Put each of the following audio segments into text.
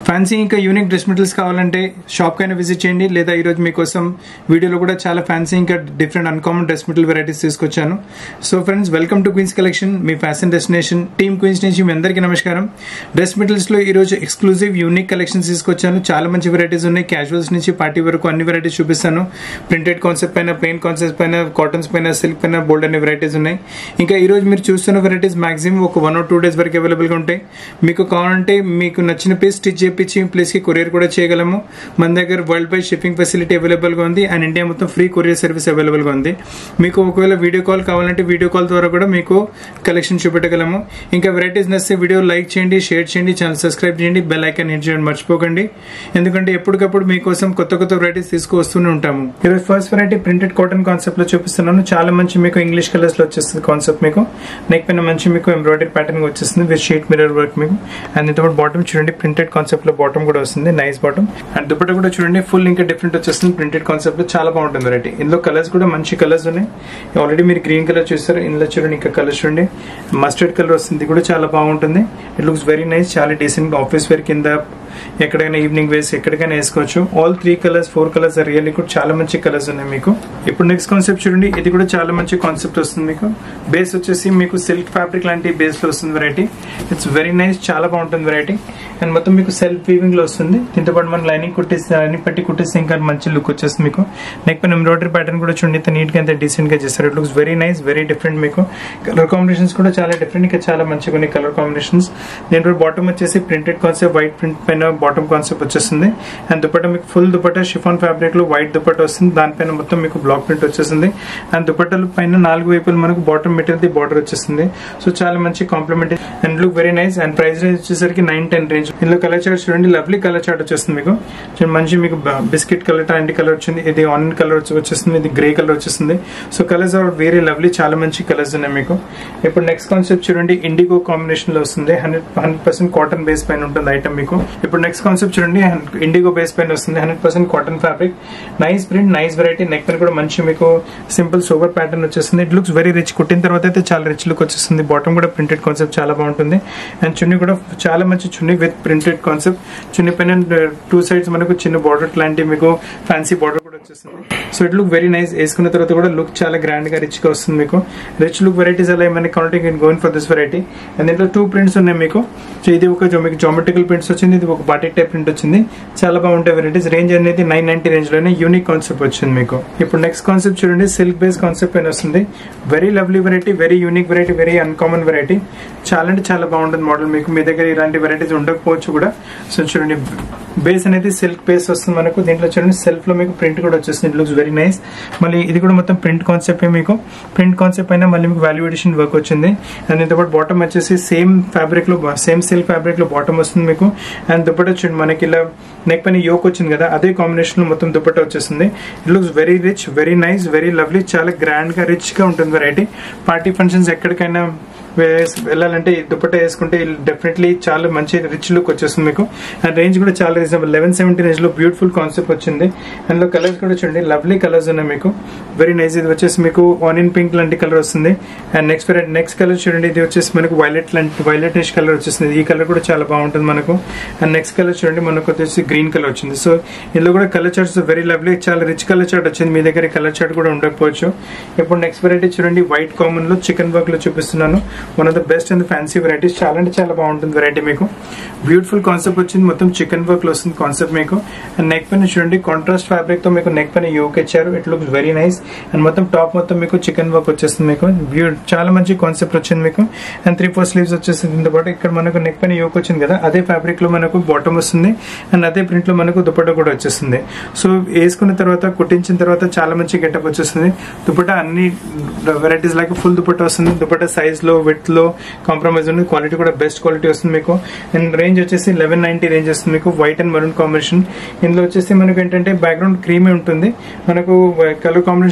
fancy ఇంకా unique dress materials కావాలంటే shop కైనా విజిట్ చేయండి లేదా ఈరోజు మీకోసం వీడియోలో కూడా చాలా ఫ్యాన్సీ ఇంకా different uncommon dress material varieties తీసుకొచ్చాను so friends welcome to Queens collection మీ ఫ్యాషన్ డెస్టినేషన్ టీమ్ క్వీన్స్ నుంచి మీ అందరికీ నమస్కారం డ్రెస్ మెటీరియల్స్లో ఈరోజు ఎక్స్క్లూజివ్ యూనిక్ కలెక్షన్స్ తీసుకొచ్చాను చాలా మంచి వెరైటీస్ ఉన్నాయి క్యాజువల్స్ నుంచి పార్టీ వరకు అన్ని వెరైటీస్ చూపిస్తాను ప్రింటెడ్ కాన్సెప్ట్ పైన ప్లెయిన్ కాన్సెప్ట్ పైన కాటన్స్ పైన సిల్క్ పైన బోల్డ్ అనే వెరైటీస్ ఉన్నాయి ఇంకా ఈ రోజు మీరు చూస్తున్న వెరైటీస్ మాక్సిమం ఒక వన్ ఆర్ టూ డేస్ వరకు అవైలబుల్గా ఉంటాయి మీకు కావాలంటే మీకు నచ్చిన పీస్ స్టిచ్ చేయించి ప్లేస్కి కొరియర్ కూడా చేయగలము మన దగ్గర వరల్డ్ వైడ్ షిప్పింగ్ ఫెసిలిటీ అవైలబుల్గా ఉంది అండ్ ఇండియా మొత్తం ఫ్రీ కొరియర్ సర్వీస్ అవైలబుల్గా ఉంది మీకు ఒకవేళ వీడియో కాల్ కావాలంటే వీడియో కాల్ ద్వారా కూడా మీకు కలెక్షన్ చూపెట్టగలము ఇంకా వెరైటీస్ నచ్చితే వీడియో లైక్ చేయండి షేర్ చేయండి ఛానల్ సబ్స్క్రైబ్ చేయండి బెల్ ఐకాన్ హిట్ చేయండి మర్చిపోకండి ఎందుకంటే ఎప్పటికప్పుడు మీకోసం కొత్త కొత్త వెరైటీస్ తీసుకువస్తూనే ఉంటాము ఈరోజు first variety printed cotton concept లో చూపిస్తున్నాను చాలా మంచి మీకు ఇంగ్లీష్ కలర్స్ లో వచ్చేస్తుంది కాన్సెప్ట్ మీకు నెక్ పైన మంచి మీకు ఎంబ్రాయిడరీ ప్యాటర్న్ వచ్చేస్తుంది విత్ షీట్ మిరర్ వర్క్ మీకు అండ్ ఇంత బాటమ్ చూడండి ప్రింటెడ్ కాన్సెప్ట్ లో బాటమ్ కూడా వస్తుంది నైస్ బాటమ్ అండ్ దుపట్ట కూడా చూడండి ఫుల్ ఇంకా డిఫరెంట్ వచ్చేస్తుంది ప్రింటెడ్ కాన్సెప్ట్ లో చాలా బాగుంటుంది వెరైటీ ఇందులో కలర్స్ కూడా మంచి కలర్స్ ఉన్నాయి ఆల్రెడీ మీరు గ్రీన్ కలర్ చూస్తారు ఇందులో చూడండి ఇంకా కలర్ చూడండి మస్టర్డ్ కలర్ వస్తుంది ఇది కూడా చాలా బాగుంటుంది ఇట్ లుక్స్ వెరీ నైస్ చాలా డీసెంట్ ఆఫీస్ వేర్ కింద ఎక్కడైనా ఈవినింగ్ వేసి ఎక్కడికైనా వేసుకోవచ్చు all three colours four colours really కూడా చాలా మంచి కలర్స్ ఉన్నాయి మీకు ఇప్పుడు నెక్స్ట్ కాన్సెప్ట్ చూడండి ఇది కూడా చాలా మంచి కాన్సెప్ట్ వస్తుంది మీకు బేస్ వచ్చేసి మీకు సిల్క్ ఫ్యాబ్రిక్ లాంటి బేస్ లో వస్తుంది వెరైటీ ఇట్స్ వెరీ నైస్ చాలా బాగుంటుంది వెరైటీ అండ్ మొత్తం మీకు సెల్ఫ్ వీవింగ్ లో వస్తుంది దీంతో పాటు మనం లైనింగ్ కుట్టిస్తే లైనింగ్ పట్టి కుట్టిస్తే ఇంకా మంచి లుక్ వచ్చేస్తుంది మీకు నెక్ పైన ఎంబ్రాయిడరీ ప్యాటర్న్ కూడా చూడండి ఇంత నీట్ గా ఎంత డీసెంట్ గా చేస్తారు it looks very nice very different మీకు కలర్ కాంబినేషన్స్ కూడా చాలా డిఫరెంట్ ఇంకా చాలా మంచిగా ఉన్నాయి కలర్ కాంబినేషన్స్ దీంట్లో బాటమ్ వచ్చేసి ప్రింటెడ్ కాన్సెప్ట్ వైట్ ప్రింట్ పైన బాటమ్ కాన్సెప్ట్ వచ్చేస్తుంది అండ్ దుపట్ట మీకు ఫుల్ దుపట్ట షిఫాన్ ఫ్యాబ్రిక్ లో వైట్ దుపట్ట వస్తుంది దానిపైన మొత్తం మీకు బ్లాక్ ప్రింట్ వచ్చేసింది అండ్ దుపట్టల పైన నాలుగు వైపులు మనకు బాటమ్ మెటీరియల్ బార్డర్ వచ్చేస్తుంది సో చాలా మంచి compliment and look very nice and price range వచ్చేసరికి నైన్ టెన్ రేంజ్ ఇందులో కలర్ చార్ట్ చూడండి లవ్లీ కలర్ చార్ట్ వచ్చేస్తుంది మీకు చూడండి మంచి మీకు బిస్కెట్ కలర్ లాంటి కలర్ వచ్చింది ఇది ఆనియన్ కలర్ వచ్చేస్తుంది ఇది గ్రే కలర్ వచ్చేస్తుంది so colours are very lovely చాలా మంచి కలర్స్ ఉన్నాయి మీకు ఇప్పుడు నెక్స్ట్ కాన్సెప్ట్ చూడండి ఇండిగో కాంబినేషన్ లో వస్తుంది hundred hundred percent cotton base పైన ఉంటుంది ఐటమ్ మీకు ఇప్పుడు నెక్స్ట్ కాన్సెప్ట్ చూడండి ఇండిగో బేస్ పైన వస్తుంది hundred percent cotton fabric nice print nice variety neck పైన కూడా మంచి మీకు సింపుల్ సోబర్ ప్యాటర్న్ వచ్చేస్తుంది ఇట్ లుక్స్ వెరీ రిచ్ కుట్టిన తర్వాత అయితే చాలా రిచ్ లుక్ వచ్చేస్తుంది బాటమ్ కూడా ప్రింటెడ్ కాన్సెప్ట్ చాలా బాగుంటుంది అండ్ చున్నీ కూడా చాలా మంచి chunni with printed concept chunni పైన టూ సైడ్స్ మనకు చిన్న బార్డర్ లాంటి మీకు ఫ్యాన్సీ బార్డర్ కూడా వచ్చేస్తుంది so it look very nice వేసుకున్న తర్వాత కూడా లుక్ చాలా గ్రాండ్ గా రిచ్ గా వస్తుంది మీకు రిచ్ లుక్ వెరైటీస్ అలా ఏమైనా కావాలంటే నేను going for this variety and దీంట్లో టూ ప్రింట్స్ ఉన్నాయి మీకు సో ఇది ఒక మీకు జామెట్రికల్ ప్రింట్స్ వచ్చింది ఇది ఒక బాటిక్ టైప్ ప్రింట్ వచ్చింది చాలా బాగుంటాయి వెరైటీస్ రేంజ్ అనేది నైన్ నైన్టీ రేంజ్ లోనే యూనిక్ కాన్సెప్ట్ వచ్చింది మీకు ఇప్పుడు నెక్స్ట్ కాన్సెప్ట్ చూడండి సిల్క్ బేస్ కాన్సెప్ట్ పైన వస్తుంది very lovely variety very unique variety very uncommon variety చాలా అంటే చాలా బాగుంటుంది మోడల్ మీకు మీ దగ్గర ఇలాంటి వెరైటీస్ ఉండకపోవచ్చు కూడా సో చూడండి బేస్ అనేది సిల్క్ బేస్ వస్తుంది మనకు దీంట్లో చూడండి సెల్ఫ్ లో మీకు ప్రింట్ కూడా వచ్చేస్తుంది ఇట్ లుక్స్ వెరీ నైస్ మళ్ళీ ఇది కూడా మొత్తం ప్రింట్ కాన్సెప్ట్ మీకు ప్రింట్ కాన్సెప్ట్ అయినా మళ్ళీ మీకు వాల్యూ ఎడిషన్ వర్క్ వచ్చింది అండ్ దీంతో పాటు బాటమ్ వచ్చేసి సేమ్ ఫ్యాబ్రిక్ లో సేమ్ సిల్క్ ఫ్యాబ్రిక్ లో బాటమ్ వస్తుంది మీకు అండ్ దుపట్ట చూడండి మనకి ఇలా నెక్ పైన యోక్ వచ్చింది కదా అదే కాంబినేషన్ లో మొత్తం దుపట్ట వచ్చేస్తుంది it looks very rich very nice very lovely చాలా గ్రాండ్ గా రిచ్ గా ఉంటుంది వెరైటీ పార్టీ ఫంక్షన్స్ ఎక్కడికైనా వెళ్ళాలంటే దుపట్ట వేసుకుంటే డెఫినెట్లీ చాలా మంచి రిచ్ లుక్ వచ్చేస్తుంది మీకు అండ్ రేంజ్ కూడా చాలా రీజనబుల్ లెవెన్ సెవెంటీ రేంజ్ లో బ్యూటిఫుల్ కాన్సెప్ట్ వచ్చింది అందులో కలర్స్ కూడా చూడండి లవ్లీ కలర్స్ ఉన్నాయి మీకు వెరీ నైస్ ఇది వచ్చేసి మీకు ఆనియన్ పింక్ లాంటి కలర్ వస్తుంది అండ్ నెక్స్ట్ నెక్స్ట్ కలర్ చూడండి ఇది వచ్చేసి మనకు వైలెట్ లాంటి వైలెట్ కలర్ వచ్చేస్తుంది ఈ కలర్ కూడా చాలా బాగుంటుంది మనకు అండ్ నెక్స్ట్ కలర్ చూడండి మనకు వచ్చేసి గ్రీన్ కలర్ వచ్చింది సో ఇందులో కూడా కలర్ చార్ట్స్ వెరీ లవ్లీ చాలా రిచ్ కలర్ చార్ట్ వచ్చింది మీ దగ్గర కలర్ చార్ట్ కూడా ఉండకపోవచ్చు ఇప్పుడు నెక్స్ట్ వెరైటీ చూడండి వైట్ కామన్ లో చికెన్ వర్క్ లో చూపిస్తున్నాను one of the best and fancy varieties చాలా అంటే చాలా బాగుంటుంది వెరైటీ మీకు బ్యూటిఫుల్ కాన్సెప్ట్ వచ్చింది మొత్తం చికెన్ వర్క్ లో వస్తుంది కాన్సెప్ట్ మీకు అండ్ నెక్ పైన చూడండి కాంట్రాస్ట్ ఫ్యాబ్రిక్ తో మీకు నెక్ పైన యోక్ ఇచ్చారు it looks very nice and మొత్తం టాప్ మొత్తం మీకు చికెన్ వర్క్ వచ్చేస్తుంది మీకు చాలా మంచి కాన్సెప్ట్ వచ్చింది మీకు అండ్ త్రీ ఫోర్ స్లీవ్స్ వచ్చేస్తుంది దీంతో పాటు ఇక్కడ మనకు నెక్ పైన యోక్ వచ్చింది కదా అదే ఫ్యాబ్రిక్ లో మనకు బాటమ్ వస్తుంది అండ్ అదే ప్రింట్ లో మనకు దుపట్ట కూడా వచ్చేస్తుంది సో వేసుకున్న తర్వాత కుట్టించిన తర్వాత చాలా మంచి గెటప్ వచ్చేస్తుంది దుపట్ట అన్ని వెరైటీస్ లాగా ఫుల్ దుపట్ట వస్తుంది దుపట్ట సైజ్ లో విత్ లో కాంప్రమైజ్ ఉంది క్వాలిటీ కూడా బెస్ట్ క్వాలిటీ వస్తుంది మీకు అండ్ రేంజ్ వచ్చేసి లెవెన్ నైన్టీ రేంజ్ వస్తుంది మీకు వైట్ అండ్ మరూన్ కాంబినేషన్ ఇందులో వచ్చేసి మనకు ఏంటంటే బ్యాక్గ్రౌండ్ క్రీమీ ఉంటుంది మనకు కలర్ కాంబినేషన్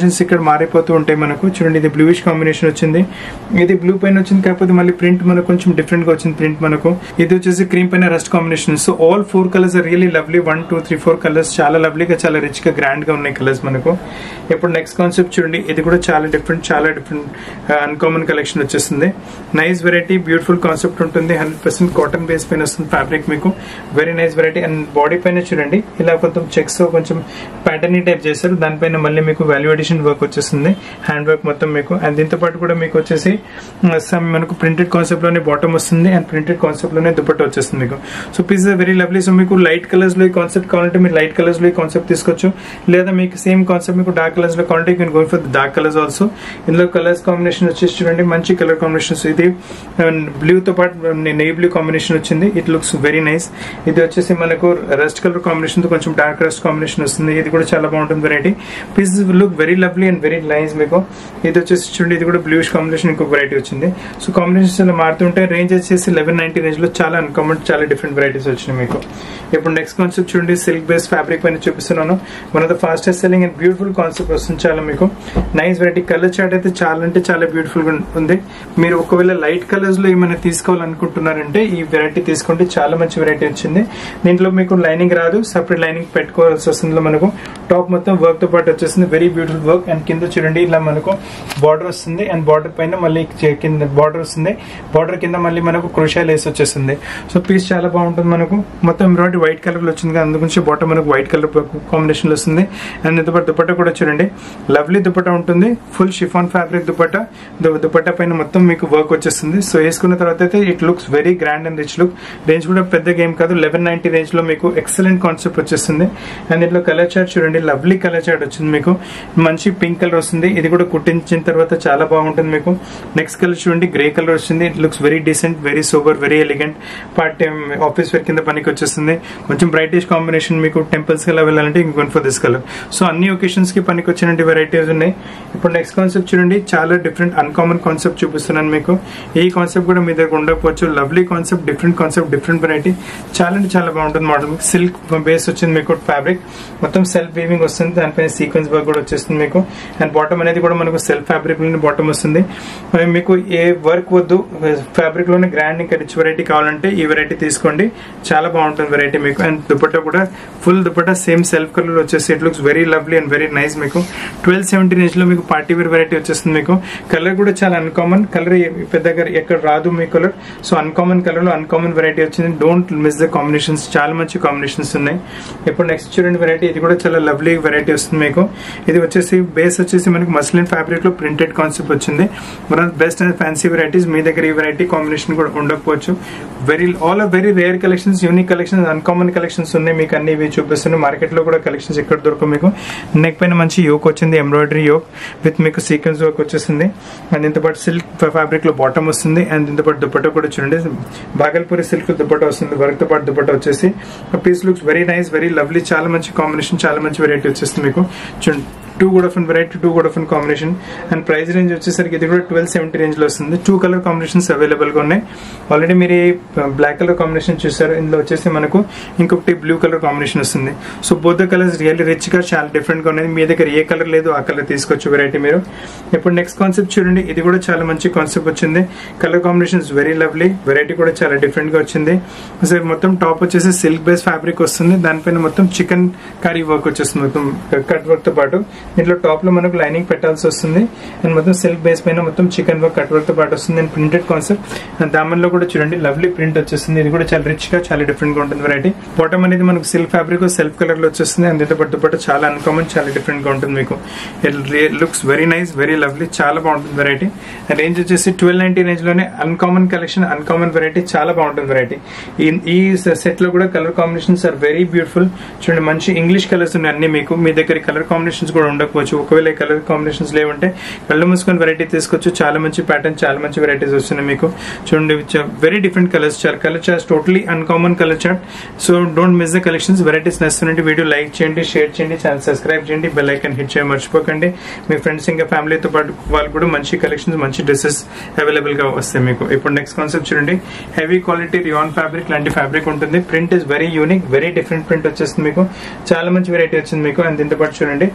కాంబినేషన్స్ ఇక్కడ మారిపోతూ ఉంటాయి మనకు చూడండి ఇది బ్లూయిష్ కాంబినేషన్ వచ్చింది ఇది బ్లూ పైన వచ్చింది కాకపోతే మళ్ళీ ప్రింట్ మనకు కొంచెం డిఫరెంట్ గా వచ్చింది ప్రింట్ మనకు ఇది వచ్చేసి క్రీమ్ పైన rust combination so all four colours are really lovely one two three four colours చాలా లవ్లీగా చాలా రిచ్ గా గ్రాండ్ గా ఉన్నాయి కలర్స్ మనకు ఇప్పుడు నెక్స్ట్ కాన్సెప్ట్ చూడండి ఇది కూడా చాలా డిఫరెంట్ చాలా డిఫరెంట్ అన్కామన్ కలెక్షన్ వచ్చేస్తుంది నైస్ వెరైటీ బ్యూటిఫుల్ కాన్సెప్ట్ ఉంటుంది హండ్రెడ్ పర్సెంట్ కాటన్ బేస్ పైన వస్తుంది ఫ్యాబ్రిక్ మీకు very nice variety and body పైన చూడండి ఇలా కొంచెం చెక్స్ కొంచెం ప్యాటర్న్ టైప్ చేశారు దానిపైన మళ్ళీ మీకు వాల్యూ అడిషన్ వర్క్ వచ్చేస్తుంది హ్యాండ్ వర్క్ మొత్తం మీకు అండ్ దీంతో పాటు కూడా మీకు వచ్చేసి సమ్ మనకు ప్రింటెడ్ కాన్సెప్ట్ లోనే బాటమ్ వస్తుంది అండ్ ప్రింటెడ్ కాన్సెప్ట్ లోనే దుపట్ట వచ్చేస్తుంది మీకు so piece very lovely so మీకు లైట్ కలర్స్ లో ఈ కాన్సెప్ట్ కావాలంటే మీరు లైట్ కలర్స్ లో ఈ కాన్సెప్ట్ తీసుకోవచ్చు లేదా మీకు సేమ్ కాన్సెప్ట్ మీకు డార్క్ కలర్స్ లో కావాలంటే you can go for dark colours also ఇందులో కలర్స్ కాంబినేషన్ వచ్చేసి చూడండి మంచి కలర్ కాంబినేషన్స్ ఇది బ్లూ తో పాటు నెయ్యి బ్లూ కాంబినేషన్ వచ్చింది ఇట్ లుక్స్ వెరీ నైస్ ఇది వచ్చేసి మనకు రస్ట్ కలర్ కాంబినేషన్ తో కొంచెం డార్క్ రస్ట్ కాంబినేషన్ వస్తుంది ఇది కూడా చాలా బాగుంటుంది variety piece look very lovely and very nice మీకు ఇది వచ్చేసి చూడండి ఇది కూడా బ్లూష్ కాంబినేషన్ ఇంకొక వెరైటీ వచ్చింది సో కాంబినేషన్స్ అలా మారుతుంటే రేంజ్ వచ్చేసి లెవెన్ నైన్టీ రేంజ్ లో చాలా అన్కామన్ చాలా డిఫరెంట్ వెరైటీస్ వచ్చినాయి మీకు ఇప్పుడు నెక్స్ట్ కాన్సెప్ట్ చూడండి సిల్క్ బేస్ ఫ్యాబ్రిక్ పైన చూపిస్తున్నాను one of the fastest selling and beautiful concept వస్తుంది చాలా మీకు నైస్ వెరైటీ కలర్ చార్ట్ అయితే చాలా అంటే చాలా బ్యూటిఫుల్ గా ఉంది మీరు ఒకవేళ లైట్ కలర్స్ లో ఏమైనా తీసుకోవాలనుకుంటున్నారంటే ఈ వెరైటీ తీసుకుంటే చాలా మంచి వెరైటీ వచ్చింది దీంట్లో మీకు లైనింగ్ రాదు సపరేట్ లైనింగ్ పెట్టుకోవాల్సి వస్తుంది మనకు టాప్ మొత్తం వర్క్ తో పాటు వచ్చేస్తుంది వెరీ బ్యూటిఫుల్ వర్క్ అండ్ కింద చూడండి ఇలా మనకు బార్డర్ వస్తుంది అండ్ బార్డర్ పైన మళ్ళీ కింద బార్డర్ వస్తుంది బార్డర్ కింద మళ్ళీ మనకు క్రోషా లేస్ వచ్చేస్తుంది సో పీస్ చాలా బాగుంటుంది మనకు మొత్తం ఎంబ్రాయిడరీ వైట్ కలర్ లో వచ్చింది అందు గురించి బాటమ్ మనకు వైట్ కలర్ కాంబినేషన్ లో వస్తుంది అండ్ దుపట్ట దుపట్ట కూడా చూడండి లవ్లీ దుపట్ట ఉంటుంది full chiffon fabric dupatta dupatta పైన మొత్తం మీకు వర్క్ వచ్చేస్తుంది సో వేసుకున్న తర్వాత అయితే it looks very grand and rich look range కూడా పెద్ద గేమ్ కాదు లెవెన్ నైన్టీ రేంజ్ లో మీకు ఎక్సలెంట్ కాన్సెప్ట్ వచ్చేస్తుంది అండ్ దీంట్లో కలర్ చార్ట్ చూడండి లవ్లీ కలర్ చార్ట్ వచ్చింది మీకు మంచి పింక్ కలర్ వస్తుంది ఇది కూడా కుట్టించిన తర్వాత చాలా బాగుంటుంది మీకు నెక్స్ట్ కలర్ చూడండి గ్రే కలర్ వచ్చింది it looks very decent very super very elegant part time office wear కింద పనికి వచ్చేస్తుంది కొంచెం బ్రైటిష్ కాంబినేషన్ మీకు టెంపుల్స్ కి వెళ్ళాలంటే ఇంకొన్ ఫర్ దిస్ కలర్ సో అన్ని ఒకేషన్స్ కి పనికి వచ్చినట్టు వెరైటీస్ ఉన్నాయి ఇప్పుడు నెక్స్ట్ కాన్సెప్ట్ చూడండి చాలా డిఫరెంట్ అన్కామన్ కాన్సెప్ట్ చూపిస్తున్నాను మీకు ఈ కాన్సెప్ట్ కూడా మీ దగ్గర ఉండకపోవచ్చు lovely concept different concept different variety చాలా అంటే చాలా బాగుంటుంది మోడల్ సిల్క్ బేస్ వచ్చింది మీకు ఫ్యాబ్రిక్ మొత్తం సెల్ఫ్ వీవింగ్ వస్తుంది దానిపైన సీక్వెన్స్ వర్క్ కూడా వచ్చేస్తుంది మీకు అండ్ బాటమ్ అనేది కూడా మనకు సెల్ఫ్ ఫ్యాబ్రిక్ లోనే బాటమ్ వస్తుంది మీకు ఏ వర్క్ వద్దు ఫ్యాబ్రిక్ లోనే గ్రాండ్ ఇంకా రిచ్ వెరైటీ కావాలంటే ఈ వెరైటీ తీసుకోండి చాలా బాగుంటుంది వెరైటీ మీకు అండ్ దుపట్టా కూడా full dupatta same self colour వచ్చేసి it looks very lovely and very nice మీకు ట్వెల్వ్ సెవెంటీ రేంజ్ లో మీకు పార్టీ వేర్ వెరైటీ వచ్చేస్తుంది మీకు కలర్ కూడా చాలా అన్కామన్ కలర్ పెద్దగా ఎక్కడ రాదు మీ కలర్ సో అన్కామన్ కలర్ లో అన్కామన్ వెరైటీ వచ్చింది డోంట్ మిస్ ద కాంబినేషన్స్ చాలా మంచి కాంబినేషన్స్ ఉన్నాయి ఇప్పుడు నెక్స్ట్ చూడండి వెరైటీ ఇది కూడా చాలా లవ్లీ వెరైటీ వస్తుంది మీకు ఇది వచ్చేసి బేస్ వచ్చేసి మనకి మస్లిన్ ఫ్యాబ్రిక్ లో ప్రింటెడ్ కాన్సెప్ట్ వచ్చింది one of best and fancy varieties మీ దగ్గర ఈ వెరైటీ కాంబినేషన్ కూడా ఉండకపోవచ్చు very all of very rare collections unique collections uncommon collections ఉన్నాయి మీకు అన్ని ఇవి చూపిస్తున్నాయి మార్కెట్ లో కూడా కలెక్షన్స్ ఎక్కడ దొరకవు మీకు నెక్ పైన మంచి యోక్ వచ్చింది ఎంబ్రాయిడరీ యోక్ విత్ మీకు సీక్వెన్స్ వర్క్ వచ్చేసింది అండ్ దీంతో పాటు సిల్క్ ఫ్యాబ్రిక్ లో బాటమ్ వస్తుంది అండ్ దీంతో పాటు దుపట్టా కూడా చూడండి బాగల్పూరి సిల్క్ దుపట్టా వస్తుంది వర్క్ తో పాటు దుపట్టా వచ్చేసి piece looks very nice very lovely చాలా మంచి కాంబినేషన్ చాలా మంచి వెరైటీ వచ్చేస్తుంది మీకు చూడండి టూ కూడా ఫన్ వెరైటీ టూ కూడా fun combination and price range వచ్చేసరికి ఇది కూడా ట్వెల్వ్ సెవెంటీ రేంజ్ లో వస్తుంది టూ కలర్ కాంబినేషన్స్ అవైలబుల్ గా ఉన్నాయి ఆల్రెడీ మీరు బ్లాక్ కలర్ కాంబినేషన్ చూసారు ఇందులో వచ్చేసి మనకు ఇంకొకటి బ్లూ కలర్ కాంబినేషన్ వస్తుంది so both colours really rich గా చాలా డిఫరెంట్ గా ఉన్నాయి మీ దగ్గర ఏ కలర్ లేదు ఆ కలర్ తీసుకోవచ్చు వెరైటీ మీరు ఇప్పుడు నెక్స్ట్ కాన్సెప్ట్ చూడండి ఇది కూడా చాలా మంచి కాన్సెప్ట్ వచ్చింది colour combinations very lovely variety కూడా చాలా డిఫరెంట్ గా వచ్చింది అసలు మొత్తం టాప్ వచ్చేసి సిల్క్ బేస్ ఫ్యాబ్రిక్ వస్తుంది దానిపైన మొత్తం చికెన్ కర్రీ వర్క్ వచ్చేస్తుంది మొత్తం కట్ వర్క్ తో పాటు దీంట్లో టాప్ లో మనకు లైనింగ్ పెట్టాల్సి వస్తుంది అండ్ మొత్తం సిల్క్ బేస్ పైన మొత్తం చికెన్ వర్క్ కట్ వర్క్ తో పాటు వస్తుంది అండ్ ప్రింటెడ్ కాన్సెప్ట్ అండ్ దామన్లో కూడా చూడండి లవ్లీ ప్రింట్ వచ్చేస్తుంది ఇది కూడా చాలా రిచ్ గా చాలా డిఫరెంట్ గా ఉంటుంది వెరైటీ బాటమ్ అనేది మనకు సిల్క్ ఫ్యాబ్రిక్ సెల్ఫ్ కలర్ లో వచ్చేస్తుంది అండ్ దీంతో పాటు పాటు చాలా అన్కామన్ చాలా డిఫరెంట్ గా ఉంటుంది మీకు looks very nice very lovely చాలా బాగుంటుంది వెరైటీ రేంజ్ వచ్చేసి ట్వెల్వ్ నైన్టీ రేంజ్ లోనే అన్కామన్ కలెక్షన్ అన్కామన్ వెరైటీ చాలా బాగుంటుంది వెరైటీ ఈ సెట్ లో కూడా colour combinations are very beautiful చూడండి మంచి ఇంగ్లీష్ కలర్స్ ఉన్నాయి అన్ని మీకు మీ దగ్గర కలర్ కాంబినేషన్స్ కూడా ఉండకపోవచ్చు ఒకవేళ కలర్ కాంబినేషన్స్ లేవంటే కళ్ళు మూసుకొని వెరైటీ తీసుకోవచ్చు చాలా మంచి ప్యాటర్న్ చాలా మంచి వెరైటీస్ వస్తున్నాయి మీకు చూడండి వెరీ డిఫరెంట్ కలర్స్ చాలా colour charts totally uncommon colour chart so don't miss the collections varieties నచ్చుతుంటే వీడియో లైక్ చేయండి షేర్ చేయండి ఛానల్ సబ్స్క్రైబ్ చేయండి బెల్ ఐకన్ హిట్ చేయడం మర్చిపోకండి మీ ఫ్రెండ్స్ ఇంకా ఫ్యామిలీతో పాటు వాళ్ళు కూడా మంచి కలెక్షన్స్ మంచి డ్రెస్సెస్ అవైలబుల్ గా వస్తాయి మీకు ఇప్పుడు నెక్స్ట్ కాన్సెప్ట్ చూడండి హెవీ క్వాలిటీ రియాన్ ఫ్యాబ్రిక్ లాంటి ఫ్యాబ్రిక్ ఉంటుంది print is very unique very different print వచ్చేస్తుంది మీకు చాలా మంచి వెరైటీ వచ్చింది మీకు అండ్ దీంతో పాటు చూడండి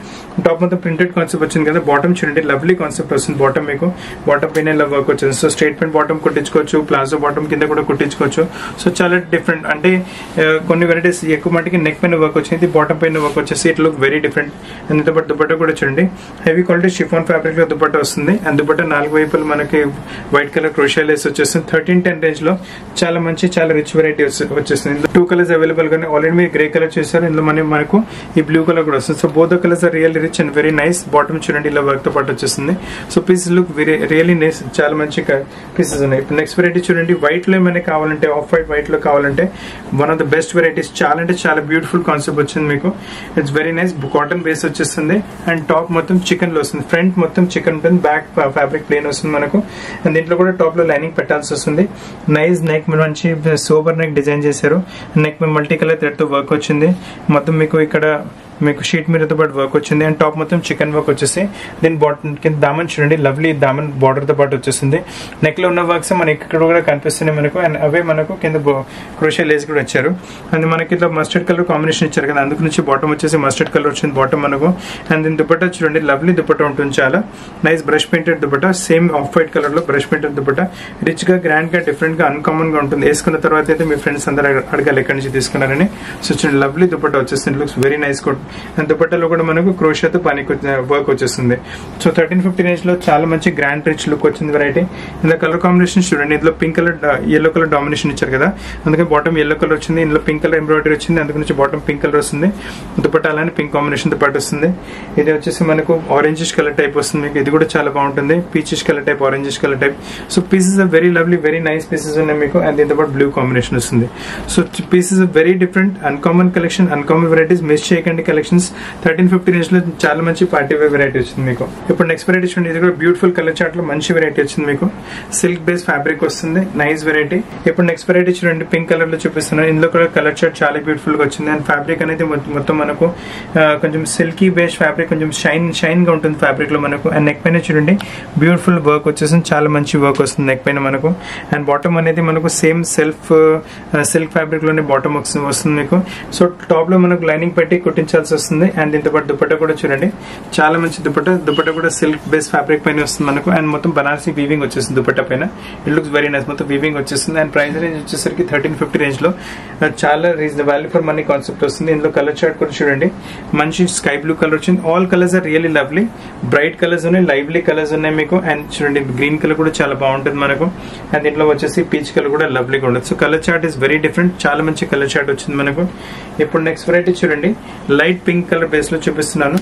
టాప్ మొత్తం ప్రింటెడ్ కాన్సెప్ట్ వచ్చింది కదా బాటమ్ చూడండి లవ్లీ కాన్సెప్ట్ వస్తుంది బాటమ్ మీకు బాటమ్ పైన ఇలా వర్క్ వచ్చింది సో స్ట్రైట్ పెయింట్ బాటమ్ కుట్టించుకోవచ్చు ప్లాజో బాటమ్ కింద కూడా కుట్టించుకోవచ్చు సో చాలా డిఫరెంట్ అంటే ఆ, కొన్ని వెరైటీస్ ఎక్కువ మటుకి నెక్ పైన వర్క్ వచ్చింది బాటమ్ పైన వర్క్ వచ్చేసి it look very different and dupatta dupatta కూడా చూడండి హెవీ క్వాలిటీ షిఫాన్ ఫ్యాబ్రిక్ లో దుపట్ట వస్తుంది అండ్ దుపట్ట నాలుగు వైపులు మనకి వైట్ కలర్ క్రోషియా లేస్ వచ్చేస్తుంది థర్టీన్ టెన్ రేంజ్ లో చాలా మంచి చాలా రిచ్ వెరైటీ వచ్చేస్తుంది ఇందులో టూ కలర్స్ అవైలబుల్ గానే ఆల్రెడీ మీరు గ్రే కలర్ చూసారు ఇందులో మన మనకు ఈ బ్లూ కలర్ కూడా వస్తుంది so both colours are real rich and very nice bottom చూడండి ఇలా వర్క్ తో పాటు వచ్చేస్తుంది so pieces look very really nice చాలా మంచి పీసెస్ ఉన్నాయి ఇప్పుడు నెక్స్ట్ వెరైటీ చూడండి వైట్ లో ఏమైనా కావాలంటే ఆఫ్ వైట్ వైట్ లో కావాలంటే one of the best varieties చాలా అంటే చాలా బ్యూటిఫుల్ కాన్సెప్ట్ వచ్చింది మీకు it's very nice cotton base వచ్చేస్తుంది అండ్ టాప్ మొత్తం చికెన్ లో వస్తుంది ఫ్రంట్ మొత్తం చికెన్ ఉంటుంది బ్యాక్ ఫ్యాబ్రిక్ ప్లేన్ వస్తుంది మనకు అండ్ దీంట్లో కూడా టాప్ లో లైనింగ్ పెట్టాల్సి వస్తుంది నైస్ నెక్ మంచి సోబర్ నెక్ డిజైన్ చేశారు నెక్ మీద మల్టీ కలర్ థ్రెడ్ తో వర్క్ వచ్చింది మొత్తం మీకు ఇక్కడ మీకు షీట్ మీరతో పాటు వర్క్ వచ్చింది అండ్ టాప్ మొత్తం చికెన్ వర్క్ వచ్చేసి దీని బాటమ్ కింద దామన్ చూడండి లవ్లీ దామన్ బార్డర్ తో పాటు వచ్చేసింది నెక్ లో ఉన్న వర్క్స్ మనకి ఇక్కడ కూడా కనిపిస్తున్నాయి మనకు అండ్ అవే మనకు కింద క్రోషియా లేస్ కూడా వచ్చారు అండ్ మనకి ఇట్లా మస్టర్డ్ కలర్ కాంబినేషన్ ఇచ్చారు కదా అందుకు నుంచి బాటమ్ వచ్చేసి మస్టర్డ్ కలర్ వచ్చింది బాటమ్ మనకు అండ్ దీని దుపట్టా చూడండి లవ్లీ దుపట్టా ఉంటుంది చాలా nice brush painted dupatta same off white colour లో బ్రష్ పెయింటెడ్ దుపట్టా రిచ్ గా గ్రాండ్ గా డిఫరెంట్ గా అన్కామన్ గా ఉంటుంది వేసుకున్న తర్వాత అయితే మీ ఫ్రెండ్స్ అందరూ అడగ- అడగాలి ఎక్కడి నుంచి తీసుకున్నారని సో చూడండి లవ్లీ దుపట్టా వచ్చేస్తుంది looks very nice coat and దుపట్టాలో కూడా మనకు క్రోషియాతో పని వర్క్ వచ్చేస్తుంది సో థర్టీన్ ఫిఫ్టీ రేంజ్ లో చాలా మంచి గ్రాండ్ రిచ్ లుక్ వచ్చింది వెరైటీ ఇందులో కలర్ కాంబినేషన్ చూడండి ఇందులో pink colour yellow colour domination ఇచ్చారు కదా అందుకే బాటమ్ ఎల్లో కలర్ వచ్చింది ఇందులో పింక్ కలర్ ఎంబ్రాయిడరీ వచ్చింది అందుకు నుంచి బాటమ్ పింక్ కలర్ వస్తుంది దుపట్టా అలానే పింక్ కాంబినేషన్ తో పాటు వస్తుంది ఇది వచ్చేసి మనకు ఆరెంజిష్ కలర్ టైప్ వస్తుంది మీకు ఇది కూడా చాలా బాగుంటుంది peachish colour type orangish colour type so pieces are very lovely very nice pieces ఉన్నాయి మీకు అండ్ దీంతో పాటు బ్లూ కాంబినేషన్ వస్తుంది so pieces very different uncommon collection uncommon varieties miss చేయకండి కలెక్షన్స్ థర్టీన్ ఫిఫ్టీ రేంజ్ లో చాలా మంచి పార్టీ వేర్ వెరైటీ వచ్చింది మీకు ఇప్పుడు నెక్స్ట్ వెరైటీ చూడండి ఇది కూడా బ్యూటిఫుల్ కలర్ చార్ట్ లో మంచి వెరైటీ వచ్చింది మీకు సిల్క్ బేస్ ఫ్యాబ్రిక్ వస్తుంది నైస్ వెరైటీ ఇప్పుడు నెక్స్ట్ వెరైటీ చూడండి పింక్ కలర్ లో చూపిస్తున్నాను ఇందులో కూడా కలర్ చార్ట్ చాలా బ్యూటిఫుల్ గా వచ్చింది అండ్ ఫ్యాబ్రిక్ అనేది మొత్తం- మొత్తం మనకు ఆ, కొంచెం సిల్కీ బేస్ ఫ్యాబ్రిక్ కొంచెం షైన్ షైన్ గా ఉంటుంది ఫ్యాబ్రిక్ లో మనకు అండ్ నెక్ పైన చూడండి బ్యూటిఫుల్ వర్క్ వచ్చేసింది చాలా మంచి వర్క్ వస్తుంది నెక్ పైన మనకు అండ్ బాటమ్ అనేది మనకు సేమ్ సెల్ఫ్ సిల్క్ ఫ్యాబ్రిక్ లోనే బాటమ్ వస్తుంది మీకు సో టాప్ లో మనకు లైనింగ్ పెట్టి కుట్టించాల్సి వస్తుంది అండ్ దీంతో పాటు దుపట్టా కూడా చూడండి చాలా మంచి దుపట్టా దుపట్టా కూడా సిల్క్ బేస్ ఫ్యాబ్రిక్ పైన వస్తుంది మనకు అండ్ మొత్తం బనారసి వీవింగ్ వచ్చేస్తుంది దుపట్టా పైన ఇట్ లుక్స్ వెరీ నైస్ మొత్తం వీవింగ్ వచ్చేస్తుంది అండ్ ప్రైస్ రేంజ్ వచ్చేసరికి థర్టీన్ ఫిఫ్టీ రేంజ్ లో ఆ, చాలా reason value for money concept వస్తుంది ఇందులో కలర్ చార్ట్ కూడా చూడండి మంచి స్కై బ్లూ కలర్ వచ్చింది all colours are really lovely bright colours ఉన్నాయి లైవ్లీ కలర్స్ ఉన్నాయి మీకు అండ్ చూడండి గ్రీన్ కలర్ కూడా చాలా బాగుంటుంది మనకు అండ్ దీంట్లో వచ్చేసి పీచ్ కలర్ కూడా లవ్లీగా ఉండదు so colour chart is very different చాలా మంచి కలర్ చార్ట్ వచ్చింది మనకు ఇప్పుడు నెక్స్ట్ వెరైటీ చూడండి లైట్ పింక్ కలర్ బేస్ లో చూపిస్తున్నాను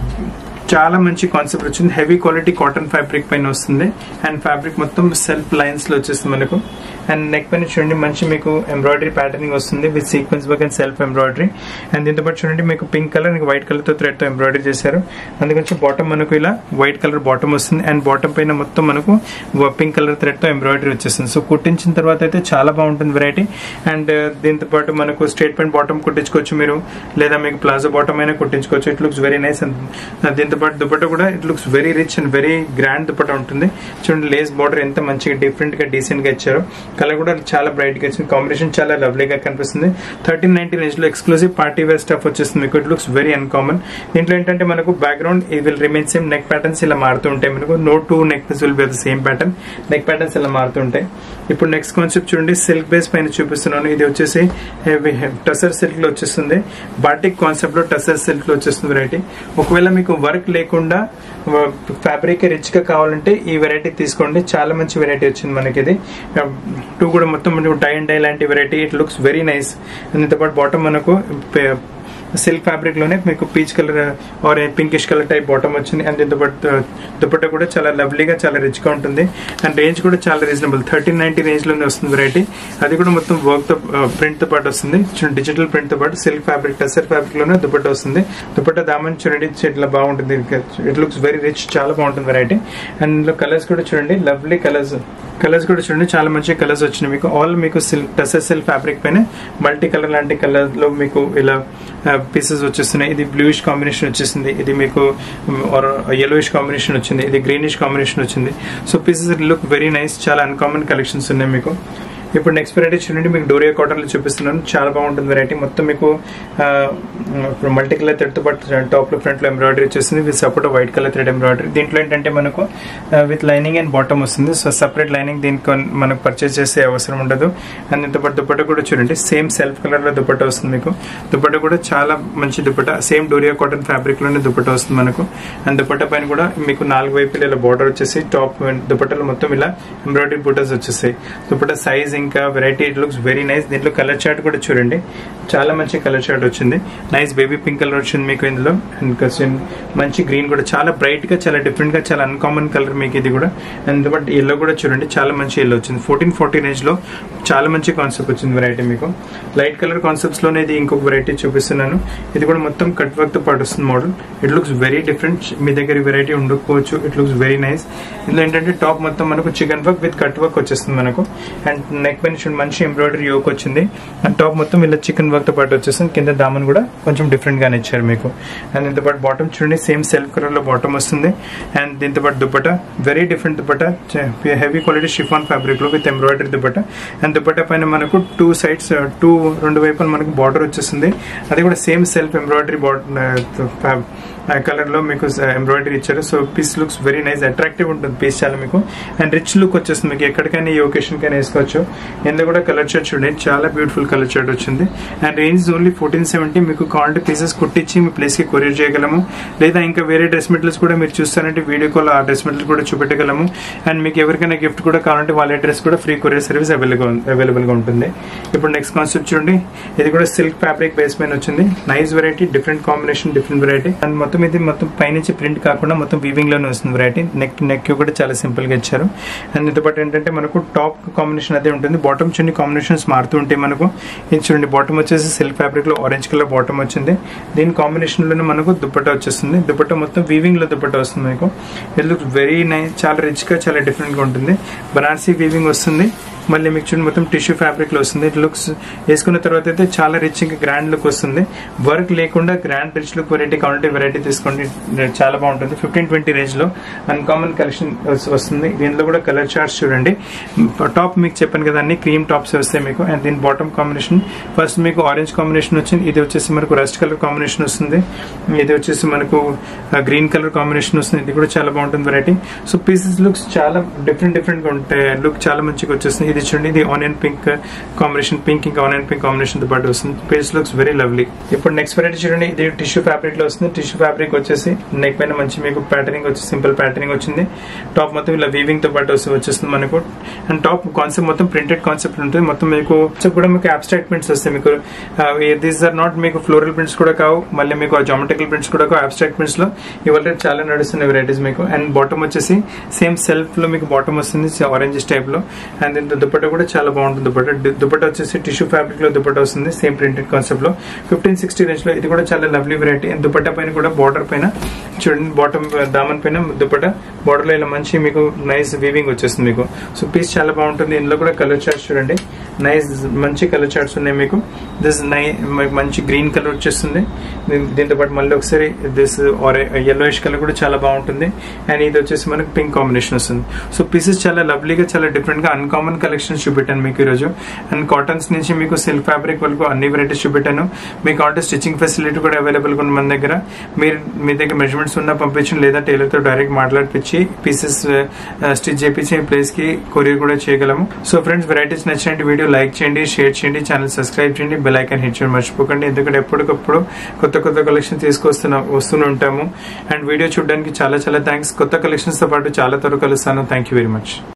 చాలా మంచి కాన్సెప్ట్ వచ్చింది హెవీ క్వాలిటీ కాటన్ ఫ్యాబ్రిక్ పైన వస్తుంది అండ్ ఫ్యాబ్రిక్ మొత్తం సెల్ఫ్ లైన్స్ లో వచ్చేస్తుంది మనకు అండ్ నెక్ పైన చూడండి మంచి మీకు ఎంబ్రాయిడరీ ప్యాటర్నింగ్ వస్తుంది with sequence work and self embroidery and దీంతో పాటు చూడండి మీకు పింక్ కలర్ వైట్ కలర్ తో థ్రెడ్ తో ఎంబ్రాయిడరీ చేశారు అందుకని బాటమ్ మనకు ఇలా వైట్ కలర్ బాటమ్ వస్తుంది అండ్ బాటమ్ పైన మొత్తం మనకు పింక్ కలర్ థ్రెడ్ తో ఎంబ్రాయిడరీ వచ్చేస్తుంది సో కుట్టించిన తర్వాత అయితే చాలా బాగుంటుంది వెరైటీ అండ్ దీంతో పాటు మనకు స్ట్రేట్ ప్యాంట్ బాటమ్ కుట్టించుకోవచ్చు మీరు లేదా మీకు ప్లాజో బాటమ్ అయినా కుట్టించుకోవచ్చు it looks very nice and దీంతో పాటు దుపట్ట కూడా it looks very rich and very grand dupatta ఉంటుంది చూడండి లేస్ బార్డర్ ఎంత మంచిగా డిఫరెంట్ గా డీసెంట్ గా ఇచ్చారు కలర్ కూడా చాలా బ్రైట్ గా వచ్చింది కాంబినేషన్ చాలా లవ్లీగా కనిపిస్తుంది థర్టీన్ నైన్టీ రేంజ్ లో ఎక్స్క్లూజివ్ పార్టీ వేర్ స్టఫ్ వచ్చేస్తుంది మీకు ఇట్ లుక్స్ వెరీ అన్కామన్ దీంట్లో ఏంటంటే మనకు బ్యాక్గ్రౌండ్ ఈ will remain same neck patterns ఇలా మారుతూ ఉంటాయి మనకు no two neck will be same pattern neck patterns ఇలా మారుతూ ఉంటాయి ఇప్పుడు నెక్స్ట్ కాన్సెప్ట్ చూడండి సిల్క్ బేస్ పైన చూపిస్తున్నాను ఇది వచ్చేసి టసర్ సిల్క్ లో వచ్చేస్తుంది బాటిక్ కాన్సెప్ట్ లో టసర్ సిల్క్ లో వచ్చేస్తుంది వెరైటీ ఒకవేళ మీకు వర్క్ లేకుండా ఫ్యాబ్రిక్ రిచ్ గా కావాలంటే ఈ వెరైటీ తీసుకోండి చాలా మంచి వెరైటీ వచ్చింది మనకి ఇది టూ కూడా మొత్తం డై అండ్ డై లాంటి variety it looks very nice దీంతో పాటు బాటమ్ మనకు సిల్క్ ఫ్యాబ్రిక్ లోనే మీకు peach colour or pinkish colour type bottom వచ్చింది అండ్ దీంతో పాటు దుపట్టా కూడా చాలా లవ్లీగా చాలా రిచ్ గా ఉంటుంది అండ్ రేంజ్ కూడా చాలా రీజనబుల్ థర్టీన్ నైన్టీ రేంజ్ లోనే వస్తుంది వెరైటీ అది కూడా మొత్తం వర్క్ తో ప్రింట్ తో పాటు వస్తుంది డిజిటల్ ప్రింట్ తో పాటు సిల్క్ ఫ్యాబ్రిక్ టసర్ ఫ్యాబ్రిక్ లోనే దుపట్టా వస్తుంది దుపట్టా దామన్ చూడండి ఇట్లా బాగుంటుంది ఇట్ లుక్స్ వెరీ రిచ్ చాలా బాగుంటుంది వెరైటీ అండ్ ఇందులో కలర్స్ కూడా చూడండి లవ్లీ కలర్స్ కలర్స్ కూడా చూడండి చాలా మంచి కలర్స్ వచ్చినాయి మీకు ఆల్ మీకు సిల్క్ టసర్ సిల్క్ ఫ్యాబ్రిక్ పైన మల్టీ కలర్ లాంటి కలర్ లో మీకు ఇలా పీసెస్ వచ్చేస్తున్నాయి ఇది బ్లూయిష్ కాంబినేషన్ వచ్చేసింది ఇది మీకు ఎలోయిష్ కాంబినేషన్ వచ్చింది ఇది గ్రీనిష్ కాంబినేషన్ వచ్చింది so pieces look very nice చాలా అన్కామన్ కలెక్షన్స్ ఉన్నాయి మీకు ఇప్పుడు నెక్స్ట్ వెరైటీ చూడండి మీకు డోరియా కాటన్లో చూపిస్తున్నాను చాలా బాగుంటుంది వెరైటీ మొత్తం మీకు ఆ, ఇప్పుడు మల్టీ కలర్ థ్రెడ్తో పాటు టాప్లో ఫ్రంట్లో ఎంబ్రాయిడరీ వచ్చేసింది with support white colour thread embroidery దీంట్లో ఏంటంటే మనకు విత్ లైనింగ్ అండ్ బాటమ్ వస్తుంది సో సపరేట్ లైనింగ్ దీనికి మనకు పర్చేస్ చేసే అవసరం ఉండదు అండ్ దీంతో పాటు దుపట్ట కూడా చూడండి సేమ్ సెల్ఫ్ కలర్లో దుపట్ట వస్తుంది మీకు దుపట్ట కూడా చాలా మంచి dupatta same doria cotton fabric లోనే దుపట్ట వస్తుంది మనకు అండ్ దుపట్ట పైన కూడా మీకు నాలుగు వైపులు ఇలా బార్డర్ వచ్చేసి టాప్ దుపట్టలు మొత్తం ఇలా ఎంబ్రాయిడరీ బుటర్స్ వచ్చేసాయి దుపట్ట సైజ్ ఇంకా variety it looks very nice దీంట్లో కలర్ చార్ట్ కూడా చూడండి చాలా మంచి కలర్ చార్ట్ వచ్చింది నైస్ బేబీ పింక్ కలర్ వచ్చింది మీకు ఇందులో అండ్ కొంచెం మంచి గ్రీన్ కూడా చాలా బ్రైట్ గా చాలా డిఫరెంట్ గా చాలా అన్కామన్ కలర్ మీకు ఇది కూడా అండ్ బట్ ఎల్లో కూడా చూడండి చాలా మంచి ఎల్లో వచ్చింది ఫోర్టీన్ ఫోర్టీన్ ఏజ్ లో చాలా మంచి కాన్సెప్ట్ వచ్చింది వెరైటీ మీకు లైట్ కలర్ కాన్సెప్ట్స్ లోనే ఇది ఇంకొక వెరైటీ చూపిస్తున్నాను ఇది కూడా మొత్తం కట్ వర్క్ తో పాటు వస్తుంది model it looks very different మీ దగ్గర వెరైటీ ఉండకపోవచ్చు ఇట్ లుక్స్ వెరీ నైస్ ఇందులో ఏంటంటే టాప్ మొత్తం మనకు chikan work with cut work వచ్చేస్తుంది మనకు అండ్ నెక్ పైన చూడండి మంచి ఎంబ్రాయిడరీ యోక్ వచ్చింది అండ్ టాప్ మొత్తం ఇలా చికెన్ వర్క్ తో పాటు వచ్చేస్తుంది కింద దామన్ కూడా కొంచెం డిఫరెంట్ గానే ఇచ్చారు మీకు అండ్ దీంతో పాటు బాటమ్ చూడండి సేమ్ సెల్ఫ్ కలర్ లో బాటమ్ వస్తుంది అండ్ దీంతో పాటు dupatta very different dupatta heavy quality chiffon fabric లో with embroidery dupatta and dupatta పైన మనకు టూ సైడ్స్ టూ రెండు వైపులు మనకు బార్డర్ వచ్చేస్తుంది అది కూడా same self embroidery border colour లో మీకు ఎంబ్రాయిడరీ ఇచ్చారు so piece looks very nice attractive ఉంటుంది పీస్ చాలా మీకు అండ్ రిచ్ లుక్ వచ్చేస్తుంది మీకు ఎక్కడికైనా ఈ ఒకేషన్ కైనా వేసుకోవచ్చు ఇందులో కూడా కలర్ షర్ట్ చూడండి చాలా బ్యూటిఫుల్ కలర్ షర్ట్ వచ్చింది and range only fourteen seventy మీకు కావాలంటే పీసెస్ కుట్టించి మీ ప్లేస్ కి కొరియర్ చేయగలము లేదా ఇంకా వేరే డ్రెస్ మెటీరియల్స్ కూడా మీరు చూస్తారంటే వీడియో కాల్ ఆ డ్రెస్ మెటీరియల్ కూడా చూపెట్టగలము అండ్ మీకు ఎవరికైనా గిఫ్ట్ కూడా కావాలంటే వాళ్ళ అడ్రస్ కూడా free courier service available available గా ఉంటుంది ఇప్పుడు నెక్స్ట్ కాన్సెప్ట్ చూడండి ఇది కూడా సిల్క్ ఫ్యాబ్రిక్ బేస్ పైన వచ్చింది nice variety different combination different variety and మొత్తం ఇది మొత్తం పైనుంచి ప్రింట్ కాకుండా మొత్తం వీవింగ్ లోనే వస్తుంది వెరైటీ నెక్ నెక్ కూడా చాలా సింపుల్ గా ఇచ్చారు అండ్ దీంతో పాటు ఏంటంటే మనకు టాప్ కాంబినేషన్ అదే ఉంటుంది బాటమ్ చున్ని కాంబినేషన్స్ మారుతూ ఉంటాయి మనకు ఇది చూడండి బాటమ్ వచ్చేసి సిల్క్ ఫ్యాబ్రిక్ లో ఆరెంజ్ కలర్ బాటమ్ వచ్చింది దీని కాంబినేషన్ లోనే మనకు దుప్పట్ట వచ్చేస్తుంది దుప్పట్ట మొత్తం వీవింగ్ లో దుప్పట్ట వస్తుంది మీకు ఇట్ లుక్ వెరీ నైస్ చాలా రిచ్ గా చాలా డిఫరెంట్ గా ఉంటుంది బనారసీ వీవింగ్ వస్తుంది మళ్ళీ మీకు చూడండి మొత్తం టిష్యూ ఫ్యాబ్రిక్ లో వస్తుంది ఇట్ లుక్స్ వేసుకున్న తర్వాత అయితే చాలా రిచ్ ఇంకా గ్రాండ్ లుక్ వస్తుంది వర్క్ లేకుండా గ్రాండ్ రిచ్ లుక్ వెరైటీ కావాలంటే వెరైటీ తీసుకోండి చాలా బాగుంటుంది ఫిఫ్టీన్ ట్వంటీ రేంజ్ లో అన్కామన్ కలెక్షన్ వస్తుంది దీనిలో కూడా కలర్ చార్ట్స్ చూడండి టాప్ మీకు చెప్పాను కదా అన్ని క్రీమ్ టాప్స్ వస్తాయి మీకు అండ్ దీని బాటమ్ కాంబినేషన్ ఫస్ట్ మీకు ఆరెంజ్ కాంబినేషన్ వచ్చింది ఇది వచ్చేసి మనకు రస్ట్ కలర్ కాంబినేషన్ వస్తుంది ఇది వచ్చేసి మనకు గ్రీన్ కలర్ కాంబినేషన్ వస్తుంది ఇది కూడా చాలా బాగుంటుంది వెరైటీ సో పీసెస్ లుక్స్ చాలా డిఫరెంట్ డిఫరెంట్ గా ఉంటాయి లుక్ చాలా మంచిగా వచ్చేస్తుంది ఇది చూడండి ఇది ఆనియన్ పింక్ కాంబినేషన్ పింక్ ఇంకా ఆనియన్ పింక్ కాంబినేషన్ తో పాటు వస్తుంది పీస్ లుక్స్ వెరీ లవ్లీ ఇప్పుడు నెక్స్ట్ వెరైటీ చూడండి ఇది టిష్యూ ఫ్యాబ్రిక్ లో వస్తుంది టిష్యూ ఫ్యాబ్రిక్ వచ్చేసి నెక్ పైన మంచి మీకు ప్యాటర్నింగ్ వచ్చి సింపుల్ ప్యాటర్నింగ్ వచ్చింది టాప్ మొత్తం ఇలా వీవింగ్ తో పాటు వస్తు- వచ్చేస్తుంది మనకు అండ్ టాప్ కాన్సెప్ట్ మొత్తం ప్రింటెడ్ కాన్సెప్ట్ ఉంటుంది మొత్తం మీకు concept కూడా మీకు అబ్స్ట్రాక్ట్ ప్రింట్స్ వస్తాయి మీకు దీస్ ఆర్ నాట్ మీకు ఫ్లోరల్ ప్రింట్స్ కూడా కావు మళ్ళీ మీకు జామెట్రికల్ ప్రింట్స్ కూడా కావు అబ్స్ట్రాక్ట్ ప్రింట్స్ లో ఇవాళ చాలా నడుస్తున్న వెరైటీస్ మీకు అండ్ బాటమ్ వచ్చేసి సేమ్ సెల్ఫ్ లో మీకు బాటమ్ వస్తుంది ఆరెంజ్ టైప్ లో అండ్ దీంతో దుపట్ట కూడా చాలా బాగుంటుంది దుపట్ట డి- దుపట్ట వచ్చేసి టిష్యూ ఫ్యాబ్రిక్ లో దుపట్ట వస్తుంది సేమ్ ప్రింటెడ్ కాన్సెప్ట్ లో ఫిఫ్టీన్ సిక్స్టీ రేంజ్ లో ఇది కూడా చాలా లవ్లీ వెరైటీ అండ్ దుపట్ట పైన కూడా బార్డర్ పైన చూడండి బాటమ్ దామన్ పైన దుపట్ట బార్డర్ లో ఇలా మంచి మీకు నైస్ వీవింగ్ వచ్చేస్తుంది మీకు సో పీస్ చాలా బాగుంటుంది ఇందులో కూడా కలర్ చార్ట్స్ చూడండి నైస్ మంచి కలర్ చార్ట్స్ ఉన్నాయి మీకు దిస్ నై మంచి గ్రీన్ కలర్ వచ్చేస్తుంది దీన్- దీంతో పాటు మళ్ళీ ఒకసారి దిస్ ఎల్లోయిష్ కలర్ కూడా చాలా బాగుంటుంది అండ్ ఇది వచ్చేసి మనకు పింక్ కాంబినేషన్ వస్తుంది సో పీసెస్ చాలా లవ్లీగా చాలా డిఫరెంట్ గా అన్కామన్ కలెక్షన్స్ చూపెట్టాను మీకు ఈరోజు అండ్ కాటన్స్ నుంచి మీకు సిల్క్ ఫ్యాబ్రిక్ వరకు అన్ని వెరైటీస్ చూపెట్టాను మీకు కావాలంటే స్టిచ్చింగ్ ఫెసిలిటీ కూడా అవైలబుల్ ఉంది మన దగ్గర మీరు మీ దగ్గర మెజర్మెంట్స్ ఉన్నా పంపించండి లేదా టైలర్ తో డైరెక్ట్ మాట్లాడిపించి పీసెస్ స్టిచ్ చేపించి ప్లేస్ కి కొరియర్ కూడా చేయగలము సో ఫ్రెండ్స్ వెరైటీస్ నచ్చినట్టు వీడియో లైక్ చేయండి షేర్ చేయండి ఛానల్ సబ్స్క్రైబ్ చేయండి బెల్ ఐకాన్ హిట్ చేయడం మర్చిపోకండి ఎందుకంటే ఎప్పటికప్పుడు కొత్త కొత్త కలెక్షన్ తీసుకొస్తున్నా వస్తూనే ఉంటాము అండ్ వీడియో చూడడానికి చాలా చాలా థ్యాంక్స్ కొత్త కలెక్షన్స్ తో పాటు చాలా త్వరగా కలుస్తాను థ్యాంక్ యూ వెరీ మచ్